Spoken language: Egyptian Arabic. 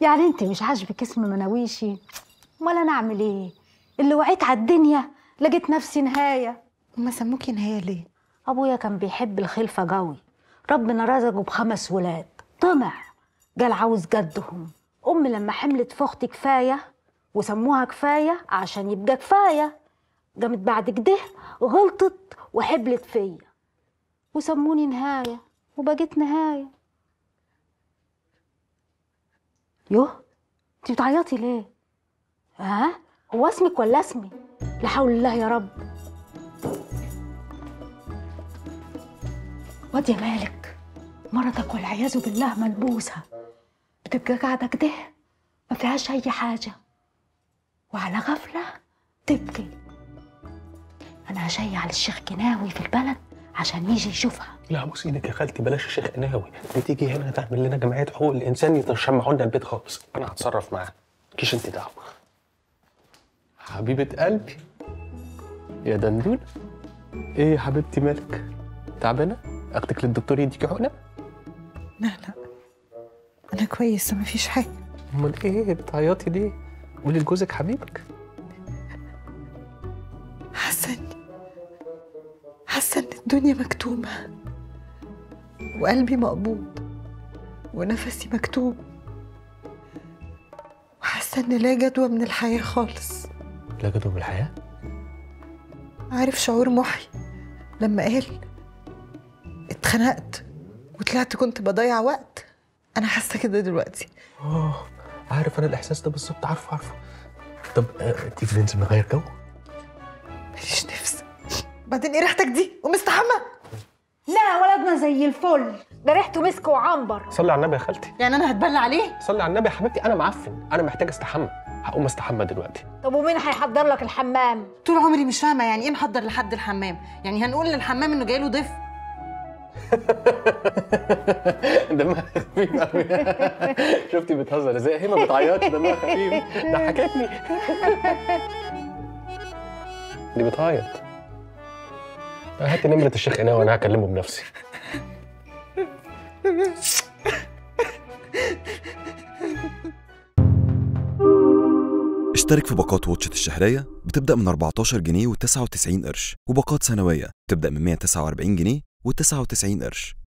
يعني انت مش عاجبك اسم مناويشي امال انا اعمل ايه اللي وعيت على الدنيا لقيت نفسي نهايه هما سموكي نهايه ليه ابويا كان بيحب الخلفه قوي ربنا رزقه بخمس ولاد طمع قال عاوز جدهم امي لما حملت في اختي كفايه وسموها كفايه عشان يبقى كفايه قامت بعد كده غلطت وحبلت فيا وسموني نهايه وبقيت نهايه يوه انت بتعيطي ليه ها هو اسمك ولا اسمي لا حول الله يا رب واد يا مالك مرضك والعياذ بالله ملبوسة بتبقى قاعدة كده ما فيهاش أي حاجة وعلى غفلة تبكي أنا هشيع للشيخ كناوي في البلد عشان يجي يشوفها لا بص ايدك يا خالتي بلاش الشيخ قناوي دي تيجي هنا تعمل لنا جمعيه حقوق الانسان يتشمعوا لنا البيت خالص انا هتصرف معاها مالكيش انت دعوه حبيبه قلبي يا دندون ايه يا حبيبتي مالك تعبانه اخدك للدكتور يديكي حقنه لا لا انا كويسه مفيش حاجه امال ايه بتعيطي ليه قولي لجوزك حبيبك حاسه إني- حاسه ان الدنيا مكتومه وقلبي مقبوض ونفسي مكتوم وحاسه ان لا جدوى من الحياه خالص لا جدوى بالحياه عارف شعور محي لما قال اتخنقت وطلعت كنت بضيع وقت انا حاسه كده دلوقتي اه عارف انا الاحساس ده بالظبط عارفه عارفه طب آه، تيجي ننزل نغير جو ماليش نفس بعدين ايه ريحتك دي ومستحمى لا ولدنا زي الفل ده ريحته مسك وعنبر صلي على النبي يا خالتي يعني انا هتبلى عليه صلي على النبي يا حبيبتي انا معفن انا محتاج استحمى هقوم استحمى دلوقتي طب ومين هيحضر لك الحمام طول عمري مش فاهمه يعني ايه نحضر لحد الحمام يعني هنقول للحمام انه جاي له ضيف دمها خفيف قوي شفتي بتهزر ازاي هي ما بتعيطش دمها خفيف ضحكتني دي بتعيط هات نمرة الشيخ قناوي وانا هكلمه بنفسي اشترك في باقات واتشت الشهرية بتبدأ من 14 جنيه و99 قرش وباقات سنوية بتبدأ من 149 جنيه و99 قرش